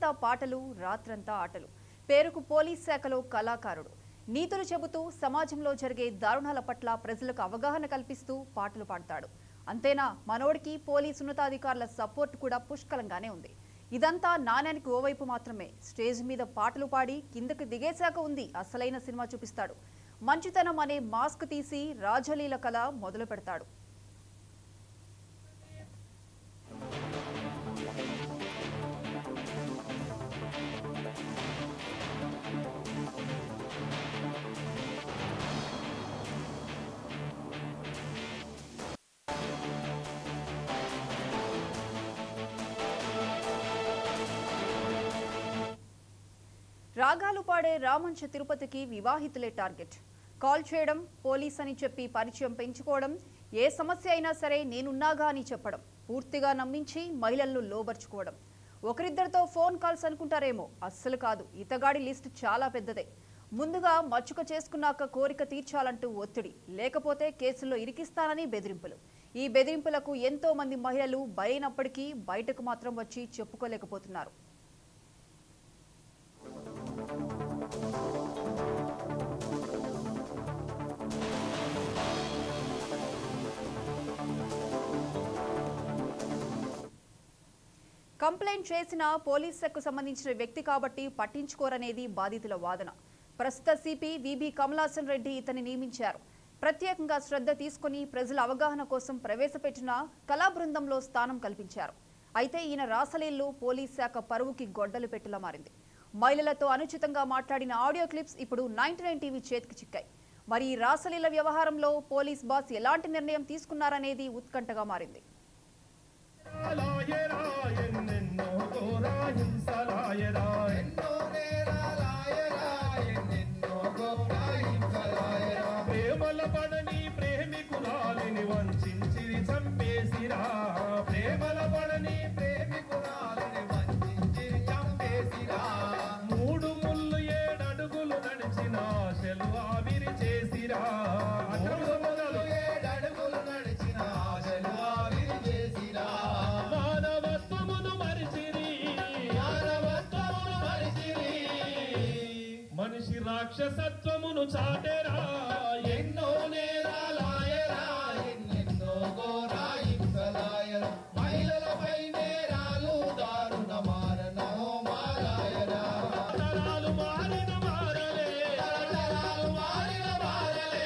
పగలంతా పాటలు రాత్రంతా ఆటలు పేరుకు పోలీస్ శాఖలో కళాకారుడు నీతులు చెబుతూ సమాజంలో జరిగే దారుణాల పట్ల ప్రజలకు అవగాహన కల్పిస్తూ పాటలు పాడతాడు అంతేనా మనోడికి పోలీస్ ఉన్నతాధికారుల సపోర్ట్ కూడా పుష్కలంగానే ఉంది ఇదంతా నాణ్యానికి ఓవైపు మాత్రమే స్టేజ్ మీద పాటలు పాడి కిందకు దిగేశాక ఉంది అసలైన సినిమా చూపిస్తాడు మంచితనం అనే మాస్క్ తీసి రాజలీల కళ మొదలు పెడతాడు రాగాలు పాడే రామంచ తిరుపతికి వివాహితులే టార్గెట్ కాల్ చేయడం పోలీస్ అని చెప్పి పరిచయం పెంచుకోవడం ఏ సమస్య అయినా సరే నేనున్నాగా అని చెప్పడం పూర్తిగా నమ్మించి మహిళలను లోబర్చుకోవడం ఒకరిద్దరితో ఫోన్ కాల్స్ అనుకుంటారేమో అస్సలు కాదు ఇతగాడి లిస్ట్ చాలా పెద్దదే ముందుగా మచ్చుక చేసుకున్నాక కోరిక తీర్చాలంటూ ఒత్తిడి లేకపోతే కేసుల్లో ఇరికిస్తానని బెదిరింపులు ఈ బెదిరింపులకు ఎంతో మంది మహిళలు బలైనప్పటికీ బయటకు మాత్రం వచ్చి చెప్పుకోలేకపోతున్నారు కంప్లైంట్ చేసిన పోలీసులకు సంబంధించిన వ్యక్తి కాబట్టి పట్టించుకోరనేది బాధితుల వాదన ప్రస్తుత సిపి విబి కమలాసన్ రెడ్డి ఇతన్ని నియమించారు ప్రత్యేకంగా శ్రద్ధ తీసుకుని ప్రజల అవగాహన కోసం ప్రవేశపెట్టిన కళా బృందంలో స్థానం కల్పించారు అయితే ఈయన రాసలీళ్లు పోలీస్ శాఖ పరువుకి గొడ్డలు పెట్టేలా మారింది మహిళలతో అనుచితంగా మాట్లాడిన ఆడియో క్లిప్స్ ఇప్పుడు నైన్టీ నైన్ టీవీ చేతికి చిక్కాయి మరి ఈ రాసలీల వ్యవహారంలో పోలీస్ బాస్ ఎలాంటి నిర్ణయం తీసుకున్నారనేది ఉత్కంఠగా మారింది లాయరా ఎన్నెన్నో ఘోర హింసలాయరా ఎన్నో నేరాలాయరా ఎన్నెన్నో ఘోర హింసలాయరా ప్రేమల పడని ప్రేమికురాలిని వంచిరి చంపేసిరా ప్రేమల పడని ప్రేమికురాలిని వంచిరి చంపేసిరా మూడు ముళ్ళు ఏడడుగులు నడిచిన ఆశలు ఆవిరి చేసిరా మూడు ముళ్ళు ఏడడుగులు నడిచిన ఆశలు ఆవిరి చేసిరా మానవత్వమును మరిచిరి మానవత్వమును మరిచిరి మనిషి రాక్షసత్వమును చాటెరా ఎన్నో నేరాలాయరా ఎన్నెన్నో ఘోరా హింసలాయరా మహిళలపై నేరాలు దారుణ మారణమో మారాయరా తరాలు మారిన మారలే తరాలు మారిన మారలే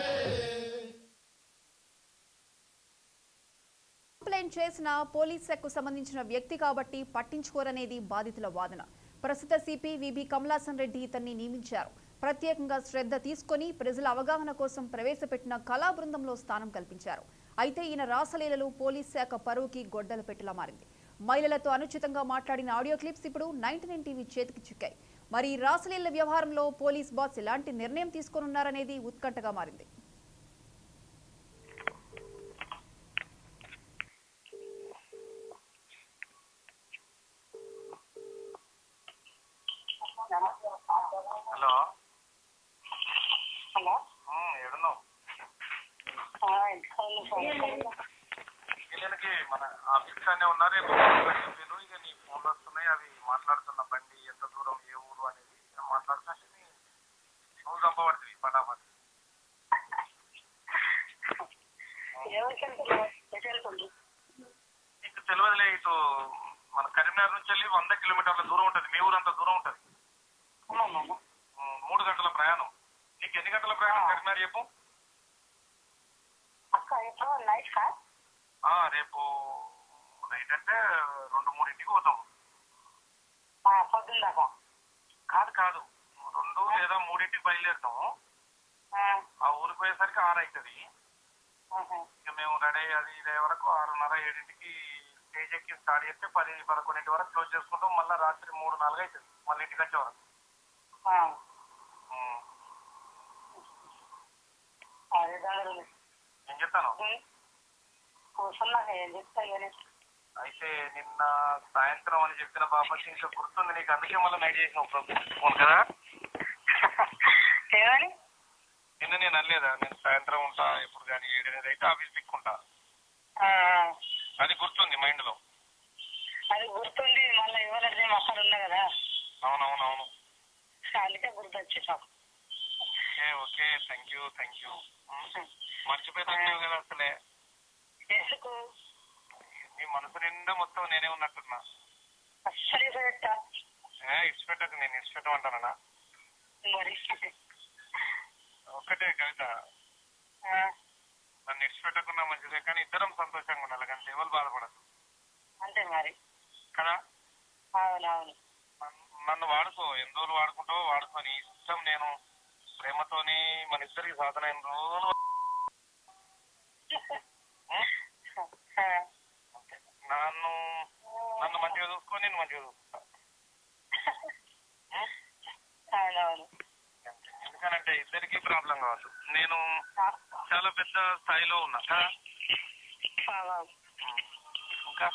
కంప్లైంట్ చేసిన పోలీస్ శాఖకు సంబంధించిన వ్యక్తి కాబట్టి పట్టించుకోరనేది బాధితుల వాదన ప్రస్తుత సిపి విబి కమలాసన్ రెడ్డి ఇతన్ని నియమించారు ప్రత్యేకంగా శ్రద్ధ తీసుకొని ప్రజల అవగాహన కోసం ప్రవేశపెట్టిన కళా బృందంలో స్థానం కల్పించారు అయితే ఈయన రాసలీలలు పోలీస్ శాఖ పరువుకి గొడ్డలు పెట్టేలా మారింది మహిళలతో అనుచితంగా మాట్లాడిన ఆడియో క్లిప్స్ ఇప్పుడు నైన్టీ నైన్ టీవీ చేతికి చిక్కాయి మరి ఈ రాసలీల వ్యవహారంలో పోలీస్ బాస్ ఎలాంటి నిర్ణయం తీసుకోనున్నారనేది ఉత్కంఠగా మారింది హలో హలో ఉమ్, ఏడున్నావు ఆ, ఇంటికాడనే ఫోన్ చేశాను. వీళ్ళకి మన ఆఫీస్ అనే ఉన్నారు రేపు చెప్పారు ఇక నీ ఫోన్లు వస్తున్నాయి అవి మాట్లాడుతున్న బండి ఎంత దూరం ఏ ఊరు అనేది మాట్లాడుతుంటే నీ నువ్వు చంపబడుతుంది పటాపట్ ఎవరికి వెళ్తున్నారు? ఎటు వెళ్తుంది? నీకు తెలియదులే ఇటు మన కరీంనగర్ నుంచి వెళ్ళి వంద కిలోమీటర్ల దూరం ఉంటుంది మీ ఊరు అంత దూరం ఉంటుంది అవునా నాన్న? ఉమ్, మూడు గంటల ప్రయాణం నీకు ఎన్ని గంటల ప్రయాణం కరీంనగర్ చెప్పు అక్క ఎప్పుడు నైట్ కా ఆ, రేపు నైట్ అంటే రెండు మూడింటికి పోతాం ఆ, పొద్దున్న దాకా కాదు కాదు రెండు లేదా మూడింటికి బయలుదేరుతాము ఆ, ఆ ఊరికి పోయేసరికి ఆరు అవుతుంది ఆహా. ఇక మేము రెడీ అయ్యి అది ఇదే వరకు ఆరున్నర ఏడింటికి స్టేజ్ ఎక్కి స్టార్ట్ చేస్తే పది పదకొండింటి వరకు క్లోజ్ చేసుకుంటాం మళ్ళీ రాత్రి మూడు నాలుగు అవుతుంది మళ్ళీ ఇంటికి వచ్చే వరకు ఆ, ఉమ్. అదే దాని ఏం చెప్తాను కూర్చున్నాక ఏం చెప్తా కానీ అయితే నిన్న సాయంత్రం అని చెప్పిన బాబతి ఇంకా గుర్తుంది నీకు అందుకే మళ్ళీ నైట్ చేసిన ఫోన్ కదా ఏమని నిన్న నేను అనలేదా నేను సాయంత్రం ఉంటా ఎప్పుడు కానీ ఏడనేది అయితే ఆఫీస్ దిక్కుంటా ఆ, అది గుర్తుంది మైండ్ లో అది గుర్తుంది మళ్ళీ ఇవ్వాలంటే అక్కడ ఉన్నా కదా అవునవునవును అందుకే గుర్తొచ్చేసాం okay okay thank you thank you మర్చిపోయినావు కదా అసలే ఎందుకు నీ మనసు నిండా మొత్తం నేనే ఉన్నట్టున్నా అస్సలు పెట్ట ఏ ఇచ్చిపెట్టకు నేను ఇచ్చిపెట్టమంటానా మరి ఒక్కటే కవిత ఆ, నన్ను ఇచ్చిపెట్టకున్నా మంచిదే కానీ ఇద్దరం సంతోషంగా ఉండాలి కానీ ఎవరు బాధపడదు అంతే మరి కదా అవునవును నన్ను- నన్ను వాడుకో ఎన్ని రోజులు వాడుకుంటావో వాడుకో నీ ఇష్టం నేను ప్రేమతోని మన ఇద్దరికి సాధన అయిన రోజులు ఆ, అంతే. నన్ను నన్ను మంచిగా చూసుకో నేను మంచిగా చూసుకుంటా అవునవును అంతే. ఎందుకనంటే ఇద్దరికి ప్రాబ్లం కావద్దు నేను ఆ, చాలా పెద్ద స్థాయిలో ఉన్నా కదా అవునవును. ఇంకా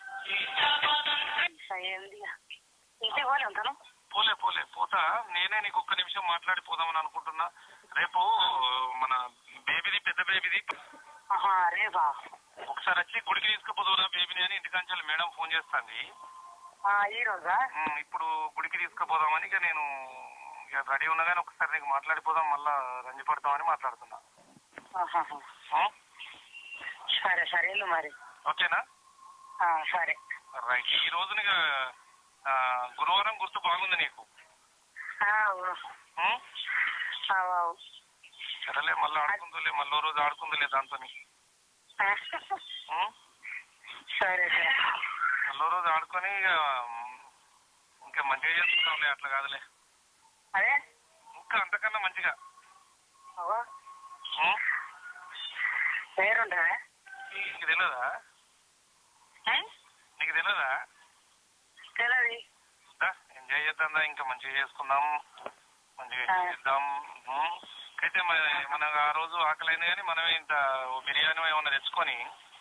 ఏంది ఇంటికి పోలే ఉంటాను పోలే పోలే పోతా నేనే నీకు ఒక్క నిమిషం మాట్లాడి పోదామని అనుకుంటున్నా రేపు మన బేబీది పెద్ద బేబీది ఆహా రేపా ఒకసారి వచ్చి గుడికి తీసుకుపోదురా బేబీని అని ఇంటికాంచాలి మేడం ఫోన్ చేస్తాంది ఆ, ఈ రోజా ఉమ్, ఇప్పుడు గుడికి తీసుకుపోదామని ఇక నేను ఇక రెడీ ఉన్నా కానీ ఒకసారి నీకు మాట్లాడిపోదాం మళ్ళా రంజి పడతామని మాట్లాడుతున్నా ఆహాహా. ఉమ్, సరే సరే వెళ్ళు మరి ఓకేనా ఆ, సరే రైట్ ఈ రోజున ఇక, ఆ, గురువారం గుర్తు బాగుంది నీకు ఆ, అవును. ఉమ్, అవు, అవు. సరేలే మళ్ళీ ఆడుకుందులే మళ్ళీ రోజు ఆడుకుందులే దాంతో ఆ, సరే సరే మళ్ళీ రోజు ఆడుకొని ఇక ఉమ్, ఇంకా మంచిగా చేసుకుంటాంలే అట్లా కాదులే అదే ఇంకా అంతకన్నా మంచిగా అవా ఉమ్, పేరుంటుందా నీకు తెలియదా నీకు తెలియదా తెలియదు దా, ఎంజాయ్ చేద్దాం ఇంకా మంచిగా చేసుకుందాం మంచిగా ఆ. చేద్దాం ఉమ్. అయితే మరి మనకు ఆ రోజు ఆకలైంది కానీ మనమే ఇంత ఓ బిర్యానీ ఏమన్నా తెచ్చుకొని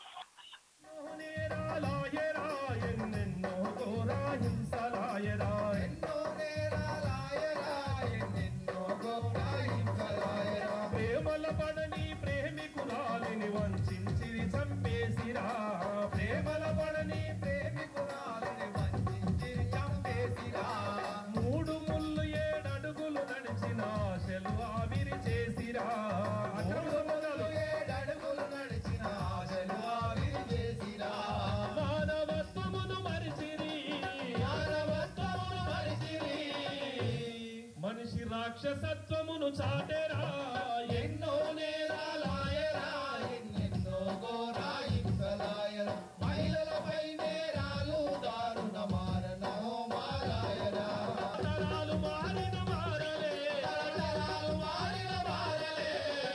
నేరాలాయరా ఎన్నెన్నో ఘోర హింసలాయరా ఎన్నో నేరాలాయరా ఎన్నెన్నో ఘోర హింసలాయరా ప్రేమల పడని ప్రేమికురాలిని వంచిరి చంపేసిరా ప్రేమల పడని ప్రేమికురాలిని వంచిరి చంపేసిరా మూడు ముళ్ళు ఏడడుగులు నడిచిన ఆశలు ఆవిరి చేసిరా మూడు ముళ్ళు ఏడడుగులు నడిచిన ఆశలు ఆవిరి చేసిరా మానవత్వమును మరిచిరి మానవత్వమును మరిచిరి మనిషి రాక్షసత్వమును చాటెరా ఎన్నో నేరాలాయరా ఎన్నెన్నో ఘోరా హింసలాయరా మహిళలపై నేరాలు దారుణ మారణో మారాయరా తరాలు మారిన మారలే తరాలు మారిన మారలే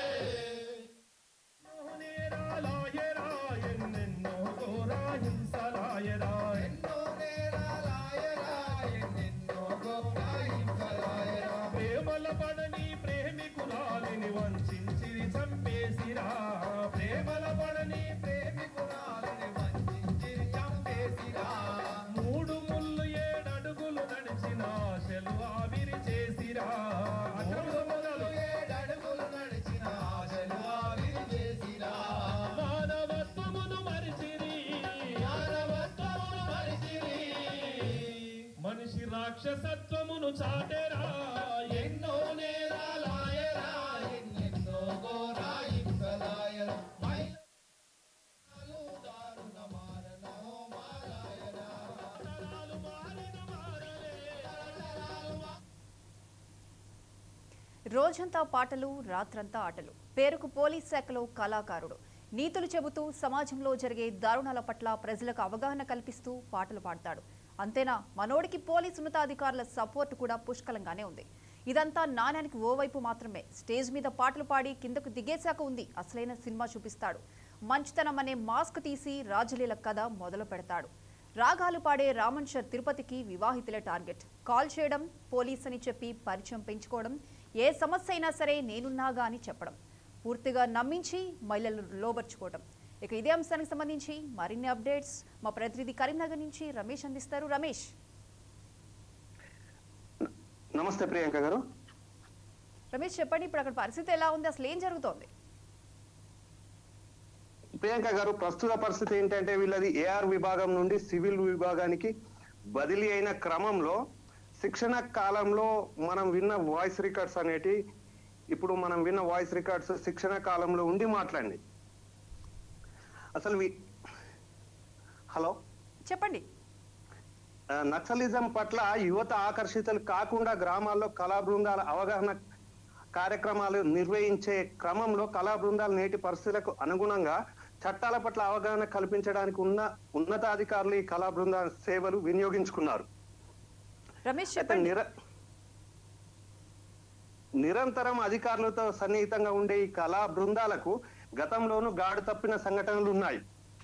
నేరాలాయరా ఎన్నెన్నో ఘోరా హింసలాయరా ఎన్నో నేరాలాయరా ఎన్నెన్నో ఘోరా హింసలాయరా ప్రేమల పడని ప్రేమికురాలిని వంచిరి చంపేసిరా ప్రేమల పడని ప్రేమికురాలిని వంచిరి చంపేసిరా మూడు ముళ్ళు ఏడడుగులు నడిచిన ఆశలు ఆవిరి చేసిరా మూడు ముళ్ళు ఏడడుగులు నడిచిన ఆశలు ఆవిరి చేసిరా మానవత్వమును మరిచిరి మానవత్వమును మరిచిరి మనిషి రాక్షసత్వమును చాటెరా ఎన్నో నేరాలాయరా ఎన్నెన్నో ఘోరా హింసలాయరా మహిళలు దారుణ మారణో మారాయరా తరాలు మారిన మారలే తరాలు మా- రోజంతా పాటలు రాత్రంతా ఆటలు పేరుకు పోలీస్ శాఖలో కళాకారుడు నీతులు చెబుతూ సమాజంలో జరిగే దారుణాల పట్ల ప్రజలకు అవగాహన కల్పిస్తూ పాటలు పాడతాడు అంతేనా మనోడికి పోలీస్ ఉన్నతాధికారుల సపోర్ట్ కూడా పుష్కలంగానే ఉంది ఇదంతా నాణ్యానికి ఓవైపు మాత్రమే స్టేజ్ మీద పాటలు పాడి కిందకు దిగేశాక ఉంది అసలైన సినిమా చూపిస్తాడు మంచితనం అనే మాస్క్ తీసి రాజలీల కథ మొదలు పెడతాడు రాగాలు పాడే రామన్షర్ తిరుపతికి వివాహితులే టార్గెట్ కాల్ చేయడం పోలీస్ అని చెప్పి పరిచయం పెంచుకోవడం ఏ సమస్య అయినా సరే నేనున్నాగా అని చెప్పడం పూర్తిగా నమ్మించి మహిళలు లోబర్చుకోవడం ఇక ఇదే అంశానికి సంబంధించి మరిన్ని అప్డేట్స్ మా ప్రతినిధి కరీంనగర్ నుంచి రమేష్ అందిస్తారు రమేష్ నమస్తే ప్రియాంక గారు రమేష్ చెప్పండి ఇప్పుడు అక్కడ పరిస్థితి ఎలా ఉంది అసలు ఏం జరుగుతోంది ప్రియాంక గారు ప్రస్తుత పరిస్థితి ఏంటంటే వీళ్ళది ఏఆర్ విభాగం నుండి సివిల్ విభాగానికి బదిలీ అయిన క్రమంలో శిక్షణ కాలంలో మనం విన్న వాయిస్ రికార్డ్స్ అనేటి ఇప్పుడు మనం విన్న వాయిస్ రికార్డ్స్ శిక్షణ కాలంలో ఉండి మాట్లాడండి అసలు వి- హలో చెప్పండి ఆ, నక్సలిజం పట్ల యువత ఆకర్షితులు కాకుండా గ్రామాల్లో కళా బృందాల అవగాహన కార్యక్రమాలు నిర్వహించే క్రమంలో కళా బృందాలు నేటి పరిస్థితులకు అనుగుణంగా చట్టాల పట్ల అవగాహన కల్పించడానికి ఉన్న ఉన్నతాధికారులు ఈ కళా బృందాల సేవలు వినియోగించుకున్నారు రమేష్ అయితే చెప్పండి నిర నిరంతరం అధికారులతో సన్నిహితంగా ఉండే ఈ కళా బృందాలకు గతంలోనూ గాడు తప్పిన సంఘటనలు ఉన్నాయి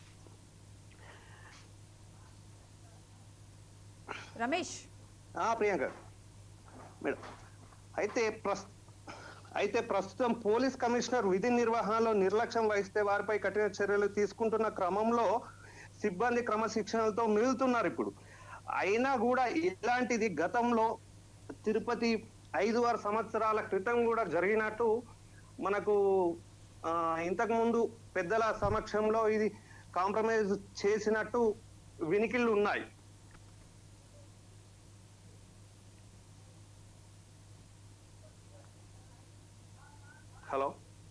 రమేష్ ఆ, ప్రియాంక మేడం అయితే ప్రస్ అయితే ప్రస్తుతం పోలీస్ కమిషనర్ విధి నిర్వహణలో నిర్లక్ష్యం వహిస్తే వారిపై కఠిన చర్యలు తీసుకుంటున్న క్రమంలో సిబ్బంది క్రమశిక్షణలతో మిగులుతున్నారు ఇప్పుడు అయినా కూడా ఇలాంటిది గతంలో తిరుపతి ఐదు ఆరు సంవత్సరాల క్రితం కూడా జరిగినట్టు మనకు ఆ, ఇంతకు ముందు పెద్దల సమక్షంలో ఇది కాంప్రమైజ్ చేసినట్టు వినికిళ్ళు ఉన్నాయి హలో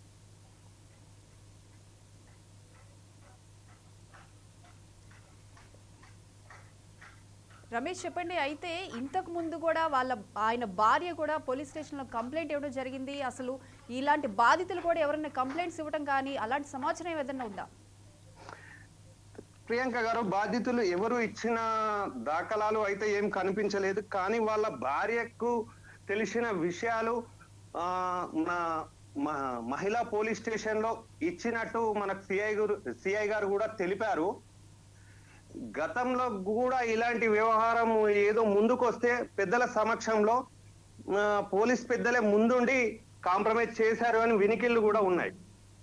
రమేష్ చెప్పండి అయితే ఇంతకు ముందు కూడా వాళ్ళ ఆయన భార్య కూడా పోలీస్ స్టేషన్లో కంప్లైంట్ ఇవ్వడం జరిగింది అసలు ఇలాంటి బాధితులు కూడా ఎవరైనా కంప్లైంట్స్ ఇవ్వడం కానీ అలాంటి సమాచారం ఏదైనా ఉందా ప్రియాంక గారు బాధితులు ఎవరు ఇచ్చిన దాఖలాలు అయితే ఏం కనిపించలేదు కానీ వాళ్ళ భార్యకు తెలిసిన విషయాలు ఆ, మన మ- మహిళా పోలీస్ స్టేషన్ లో ఇచ్చినట్టు మనకు సిఐ గారు సిఐ గారు కూడా తెలిపారు గతంలో కూడా ఇలాంటి వ్యవహారం ఏదో ముందుకొస్తే పెద్దల సమక్షంలో ఆ, పోలీస్ పెద్దలే ముందుండి కాంప్రమైజ్ చేశారు అని వినికిళ్ళు కూడా ఉన్నాయి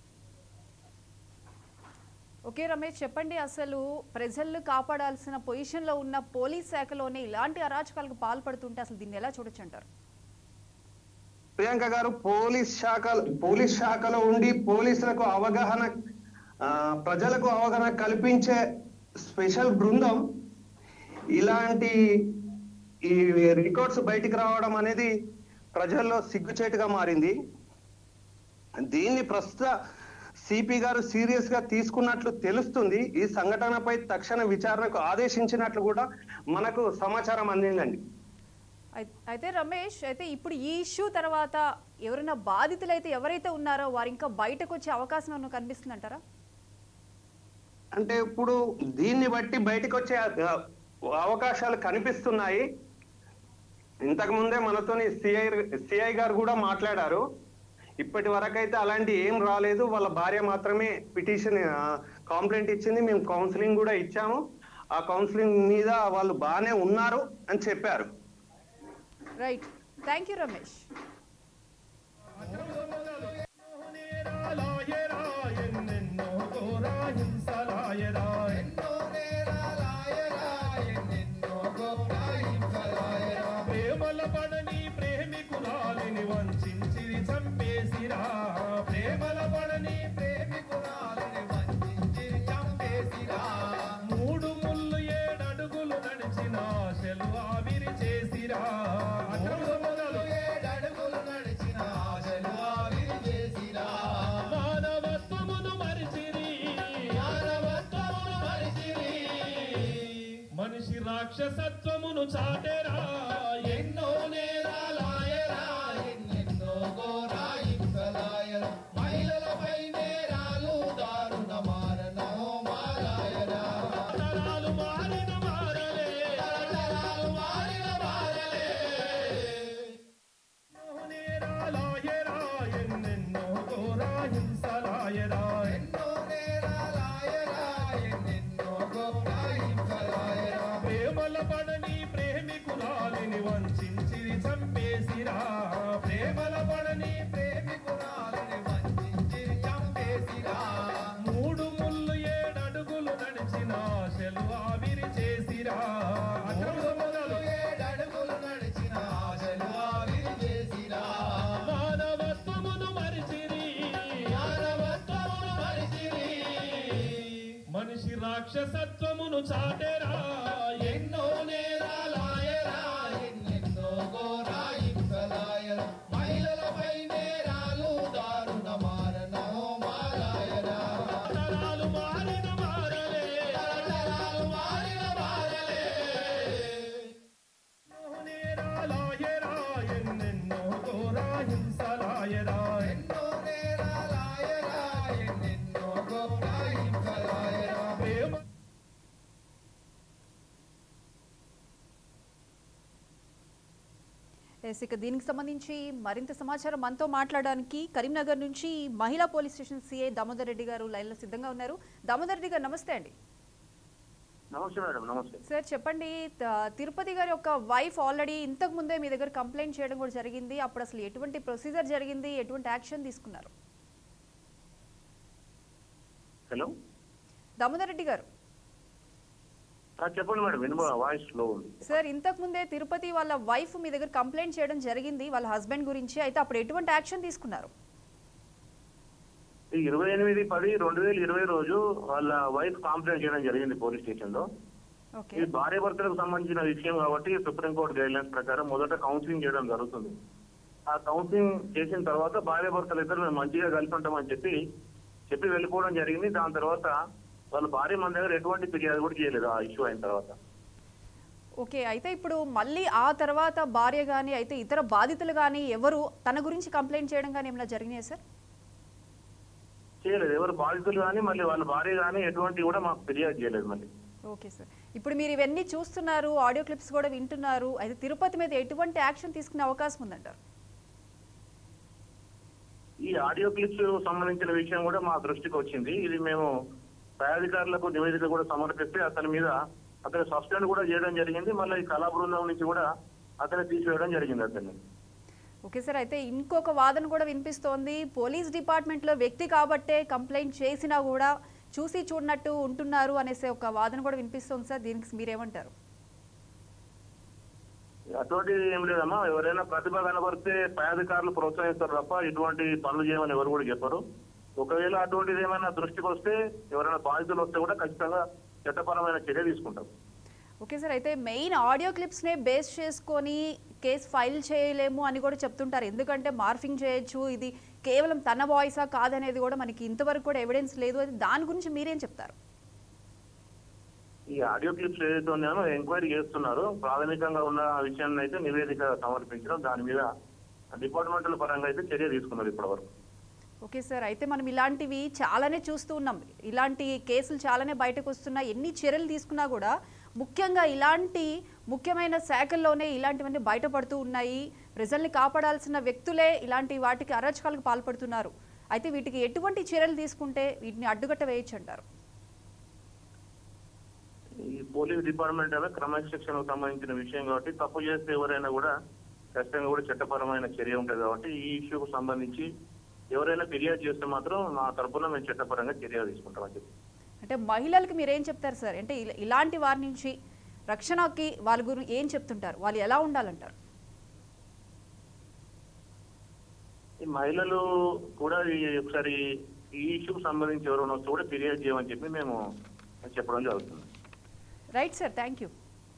ఓకే రమేష్ చెప్పండి అసలు ప్రజలను కాపాడాల్సిన పొజిషన్లో ఉన్న పోలీస్ శాఖలోనే ఇలాంటి అరాచకాలకు పాల్పడుతుంటే అసలు దీన్ని ఎలా చూడొచ్చు అంటారు ప్రియాంక గారు పోలీస్ శాఖ పోలీస్ శాఖలో ఉండి పోలీసులకు అవగాహన ఆ, ప్రజలకు అవగాహన కల్పించే స్పెషల్ బృందం ఇలాంటి ఈ రికార్డ్స్ బయటికి రావడం అనేది ప్రజల్లో సిగ్గుచేటుగా మారింది దీన్ని ప్రస్తుత సిపి గారు సీరియస్ గా తీసుకున్నట్లు తెలుస్తుంది ఈ సంఘటనపై తక్షణ విచారణకు ఆదేశించినట్లు కూడా మనకు సమాచారం అందిందండి అయి- అయితే రమేష్ అయితే ఇప్పుడు ఈ ఇష్యూ తర్వాత ఎవరైనా బాధితులు అయితే ఎవరైతే ఉన్నారో వారు ఇంకా బయటకు వచ్చే అవకాశం ఏమైనా కనిపిస్తుంది అంటారా అంటే ఇప్పుడు దీన్ని బట్టి బయటకు వచ్చే ఆ, అవకాశాలు కనిపిస్తున్నాయి ఇంతకు ముందే మనతోని సిఐ సిఐ గారు కూడా మాట్లాడారు ఇప్పటి వరకు అయితే అలాంటి ఏం రాలేదు వాళ్ళ భార్య మాత్రమే పిటిషన్ కాంప్లైంట్ ఇచ్చింది మేము కౌన్సిలింగ్ కూడా ఇచ్చాము ఆ కౌన్సిలింగ్ మీద వాళ్ళు బాగానే ఉన్నారు అని చెప్పారు రైట్ థ్యాంక్ యూ రమేష్ నేరాలాయరా ఎన్నెన్నో ఘోర హింసలాయరా ఎన్నో నేరాలాయరా ఎన్నెన్నో ఘోర హింసలాయరా ప్రేమల పడని ప్రేమికురాలిని వంచిరి చంపేసిరా ప్రేమల పడని ప్రేమికురాలిని వంచిరి చంపేసిరా మూడు ముళ్ళు ఏడడుగులు నడిచిన ఆశలు ఆవిరి చేసిరా మూడు ముళ్ళు ఏడడుగులు నడిచిన ఆశలు ఆవిరి చేసిరా మానవత్వమును మరిచిరి మానవత్వమును మరిచిరి మనిషి రాక్షసత్వమును చాటెరా ఎన్నో నేరాలాయరా ఎన్నెన్నో ఘోరా హింసలాయరా మహిళలపై నేరాలు దారుణ మారణ మారాయరా తరాలు మారిన మారలే తరాలు మారిన మారలే నేరాలాయరా ఎన్నెన్నో ఘోరా హింసలాయరా ఎన్నో నేరాలాయరా ఎన్నెన్నో ఘోరా హింసలాయరా ప్రేమల పడని ప్రేమికురాలిని రాక్షసత్వమును చాటెరా ఎన్నో నేరాలాయరా ఎన్నెన్నో ఘోరా హింసలాయరా మహిళలపై నేరాలు దారుణ మారణో మారాయరా తరాలు మారిన మారలే తరాలు మారిన మారలే నేరాలాయరా ఎన్నెన్నో ఘోరా హింసలాయరా ఎన్నో నేరాలాయరా ఎన్నెన్నో ఘోరా హింసలాయరా ప్రేమ ఎస్ ఇక దీనికి సంబంధించి మరింత సమాచారం మనతో మాట్లాడడానికి కరీంనగర్ నుంచి మహిళా police station CI Damodar Reddy గారు లైన్లో సిద్ధంగా ఉన్నారు దామోదర్ రెడ్డి గారు నమస్తే అండి నమస్తే మేడం నమస్తే సార్ చెప్పండి త- తిరుపతి గారి యొక్క వైఫ్ ఆల్రెడీ ఇంతకు ముందే మీ దగ్గర కంప్లైంట్ చేయడం కూడా జరిగింది అప్పుడు అసలు ఎటువంటి ప్రొసీజర్ జరిగింది ఎటువంటి యాక్షన్ తీసుకున్నారు హలో దామోదర్ రెడ్డి గారు ఆ, చెప్పండి మేడం వినబ వాయిస్ లో ఉంది సార్ ఇంతకు ముందే తిరుపతి వాళ్ళ వైఫ్ మీ దగ్గర కంప్లైంట్ చేయడం జరిగింది వాళ్ళ హస్బెండ్ గురించి అయితే అప్పుడు ఎటువంటి యాక్షన్ తీసుకున్నారు ఈ ఇరవై ఎనిమిది పది రెండు వేల ఇరవై రోజు వాళ్ళ వైఫ్ కంప్లైంట్ చేయడం జరిగింది పోలీస్ స్టేషన్ లో ఓకే ఈ భార్య భర్తలకు సంబంధించిన విషయం కాబట్టి సుప్రీంకోర్టు గైడ్ లైన్స్ ప్రకారం మొదట కౌన్సిలింగ్ చేయడం జరుగుతుంది ఆ కౌన్సిలింగ్ చేసిన తర్వాత భార్య భర్తలు ఇద్దరు మేము మంచిగా కలిసి ఉంటామని చెప్పి చెప్పి వెళ్ళిపోవడం జరిగింది దాని తర్వాత వాళ్ళ భార్య మన దగ్గర ఎటువంటి ఫిర్యాదు కూడా చేయలేదు ఆ ఇష్యూ అయిన తర్వాత ఓకే అయితే ఇప్పుడు మళ్ళీ ఆ తర్వాత భార్య కానీ అయితే ఇతర బాధితులు కానీ ఎవరు తన గురించి కంప్లైంట్ చేయడం కానీ ఏమైనా జరిగినాయా సార్ చేయలేదు ఎవరు బాధితులు కానీ మళ్ళీ వాళ్ళ భార్య కానీ ఎటువంటి కూడా మాకు ఫిర్యాదు చేయలేదు మళ్ళీ ఓకే సార్ ఇప్పుడు మీరు ఇవన్నీ చూస్తున్నారు ఆడియో క్లిప్స్ కూడా వింటున్నారు అయితే తిరుపతి మీద ఎటువంటి యాక్షన్ తీసుకునే అవకాశం ఉందంటారు ఈ ఆడియో క్లిప్స్ సంబంధించిన విషయం కూడా మా దృష్టికి వచ్చింది ఇది మేము పై అధికారులకు నివేదిక కూడా సమర్పిస్తే అతని మీద అతని సస్పెండ్ కూడా చేయడం జరిగింది మళ్ళీ ఈ కళా బృందం నుంచి కూడా అతన్ని తీసివేయడం జరిగింది అతన్ని ఓకే సార్ అయితే ఇంకొక వాదన కూడా వినిపిస్తోంది పోలీస్ డిపార్ట్మెంట్లో వ్యక్తి కాబట్టే కంప్లైంట్ చేసినా కూడా చూసి చూడనట్టు ఉంటున్నారు అనేసి ఒక వాదన కూడా వినిపిస్తోంది సార్ దీనికి మీరేమంటారు అటువంటిది ఏం లేదమ్మా ఎవరైనా ప్రతిభ కనబడితే పై అధికారులు ప్రోత్సహిస్తారు తప్ప ఇటువంటి పనులు చేయమని ఎవరు కూడా చెప్పరు ఒకవేళ అటువంటిది ఏమైనా దృష్టికి వస్తే ఎవరైనా బాధితులు వస్తే కూడా ఖచ్చితంగా చట్టపరమైన చర్య తీసుకుంటాం ఓకే సార్ అయితే మెయిన్ ఆడియో క్లిప్స్నే బేస్ చేసుకొని కేసు ఫైల్ చేయలేము అని కూడా చెప్తుంటారు ఎందుకంటే మార్ఫింగ్ చేయొచ్చు ఇది కేవలం తన వాయిసా కాదనేది కూడా మనకి ఇంతవరకు కూడా ఎవిడెన్స్ లేదు అది దాని గురించి మీరేం చెప్తారు ఈ ఆడియో క్లిప్స్ ఏదైతే ఉన్నాయో ఎంక్వైరీ చేస్తున్నారు ప్రాథమికంగా ఉన్న విషయాన్ని అయితే నివేదిక సమర్పించడం దాని మీద డిపార్ట్మెంటల్ పరంగా అయితే చర్య తీసుకున్నారు ఇప్పటివరకు ఓకే సార్ అయితే మనం ఇలాంటివి చాలానే చూస్తూ ఉన్నాం ఇలాంటి కేసులు చాలానే బయటకు వస్తున్నాయి ఎన్ని చర్యలు తీసుకున్నా కూడా ముఖ్యంగా ఇలాంటి ముఖ్యమైన శాఖల్లోనే ఇలాంటివన్నీ బయటపడుతూ ఉన్నాయి ప్రజల్ని కాపాడాల్సిన వ్యక్తులే ఇలాంటి వాటికి అరాచకాలకు పాల్పడుతున్నారు అయితే వీటికి ఎటువంటి చర్యలు తీసుకుంటే వీటిని అడ్డుకట్ట వేయచ్చు అంటారు ఈ పోలీస్ డిపార్ట్మెంట్ అనేది క్రమశిక్షణకు సంబంధించిన విషయం కాబట్టి తప్పు చేస్తే ఎవరైనా కూడా ఖచ్చితంగా కూడా చట్టపరమైన చర్య ఉంటుంది కాబట్టి ఈ ఇష్యూకు సంబంధించి ఎవరైనా ఫిర్యాదు చేస్తే మాత్రం మా తరపున మేము చట్టపరంగా చర్య తీసుకుంటామని చెప్పి అంటే మహిళలకు మీరు ఏం చెప్తారు సార్ అంటే ఇలా- ఇలాంటి వారి నుంచి రక్షణకి వాళ్ళ గురించి ఏం చెప్తుంటారు వాళ్ళు ఎలా ఉండాలంటారు ఈ మహిళలు కూడా ఈ ఒకసారి ఈ ఇష్యూకు సంబంధించి ఎవరైనా వస్తే కూడా ఫిర్యాదు చేయమని చెప్పి మేము చెప్పడం జరుగుతుంది రైట్ సార్ థ్యాంక్ యూ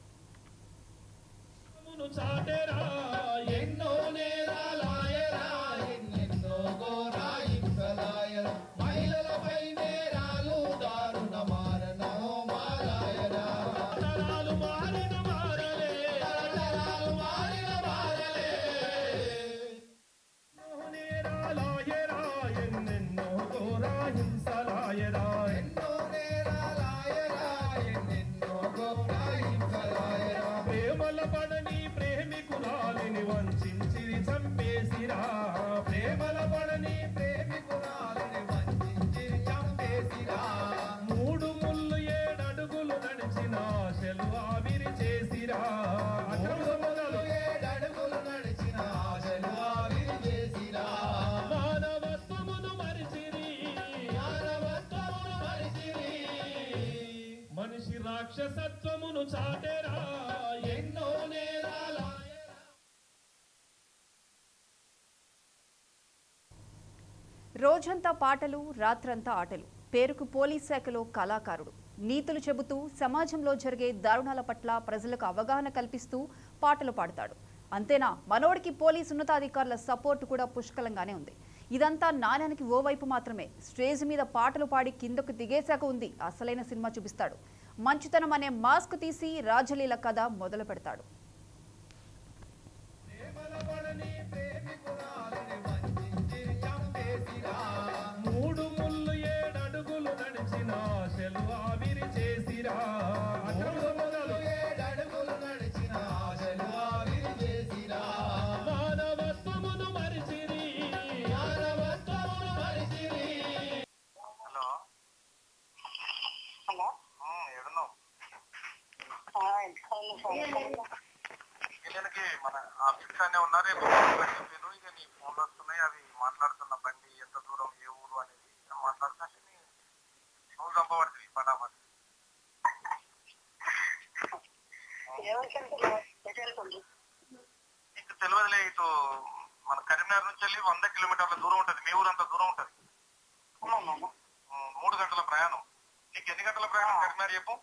మును చాటెరా ఎన్నో నేరాలాయరా ఎన్నెన్నో ఘోరా హింసలాయరా మహిళలపై నేరాలు దారుణ మారణో మారాయరా తరాలు మారిన మారలే తరాలు మారిన మారలే ఎన్నో నేరాలాయరా ఎన్నెన్నో ఘోరా హింసలాయరా ఎన్నో నేరాలాయరా ఎన్నెన్నో ఘోరా హింసలాయరా ప్రేమల పడని ప్రేమికురాలిని వంచించిరి చంపేసిరా ప్రేమల పడని ప్రేమికురాలిని వంచించిరి చంపేసిరా మూడు ముళ్ళు ఏడడుగులు నడిచిన ఆశలు ఆవిరి చేసిరా మూడు ముళ్ళు ఏడడుగులు నడిచిన ఆశలు ఆవిరి చేసిరా మానవత్వమును మరిచిరి మానవత్వమును మరిచిరి మనిషి రాక్షసత్వమును చాటెరా ఎన్నో నేరాల రోజంతా పాటలు రాత్రంతా ఆటలు పేరుకు పోలీస్ శాఖలో కళాకారుడు నీతులు చెబుతూ సమాజంలో జరిగే దారుణాల పట్ల ప్రజలకు అవగాహన కల్పిస్తూ పాటలు పాడతాడు అంతేనా మనోడికి పోలీసు ఉన్నతాధికారుల సపోర్ట్ కూడా పుష్కలంగానే ఉంది ఇదంతా నాణ్యానికి ఓవైపు మాత్రమే స్టేజ్ మీద పాటలు పాడి కిందకు దిగేశాక ఉంది అసలైన సినిమా చూపిస్తాడు మంచుతనం అనే మాస్క్ తీసి రాజలీల కథ మొదలు పెడతాడు మూడు ముళ్ళు ఏడడుగులు నడిచిన ఆశలు ఆవిరి చేసిరా మూడు ముళ్ళు ఏడడుగులు నడిచిన ఆశలు ఆవిరి చేసిరా మానవత్వమును మరిచిరి మానవత్వమును మరిచిరి హలో హలో ఎడున్నావు వీళ్ళకి మన ఆఫీస్ అనే ఉన్నారు రేపు చెప్పారు ఇక నీ ఫోన్లు వస్తున్నాయి అవి మాట్లాడుతున్న బండి ఎంత దూరం ఏ ఊరు అనేది మాట్లాడుతున్నా నువ్వు చంపబడుతుంది పటాపట్ నీకు తెలియదులే ఇటు మన కరీంనగర్ నుంచి వెళ్ళి వంద కిలోమీటర్ల దూరం ఉంటుంది మీ ఊరు అంత దూరం ఉంటుంది ఉమ్, మూడు గంటల ప్రయాణం నీకు ఎన్ని గంటల ప్రయాణం కరీంనగర్ చెప్పు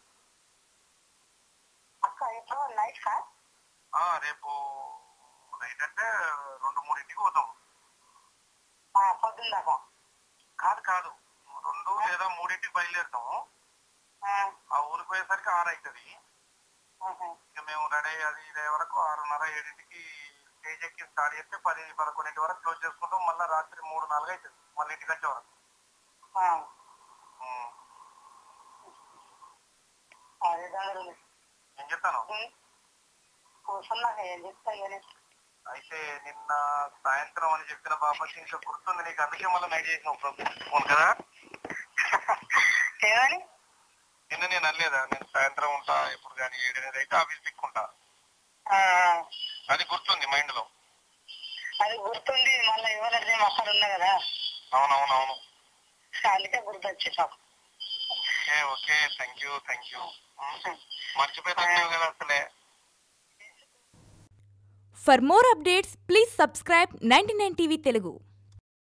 అక్క ఎప్పుడు నైట్ కా ఆ, రేపు నైట్ అంటే రెండు మూడింటికి పోతాం పొద్దున్న దాకా కాదు కాదు రెండు లేదా మూడింటికి బయలుదేరుతాము ఆ ఊరికి పోయేసరికి ఆరు అవుతుంది ఇక మేము రెడీ అది ఇదే వరకు ఆరున్నర ఏడింటికి స్టేజ్ ఎక్కి స్టార్ట్ చేస్తే పది పదకొండింటి వరకు క్లోజ్ చేసుకుంటాం మళ్ళీ రాత్రి మూడు నాలుగు అవుతుంది మళ్ళీ ఇంటికి వచ్చే వరకు ఉమ్. అదే దాని ఏం చెప్తాను కూర్చున్నా ఏం చెప్తా కానీ అయితే నిన్న సాయంత్రం అని చెప్పిన బాబా ఇంకా గుర్తుంది నీకు అందుకే మళ్ళీ నైట్ చేసిన ఫోన్ కదా ఏమని నిన్న నేను అనలేదా నేను సాయంత్రం ఉంటా ఎప్పుడు కానీ ఏడనేది అయితే ఆఫీస్ దిక్కుంటా ఆ, అది గుర్తుంది మైండ్ లో అది గుర్తుంది మళ్ళీ ఎవరైతే అక్కడ ఉన్నా కదా అవునవునవును అందుకే గుర్తొచ్చేసాం okay okay thank you thank you మర్చిపోయినా కదా అసలే For more updates, please subscribe 99 TV Telugu.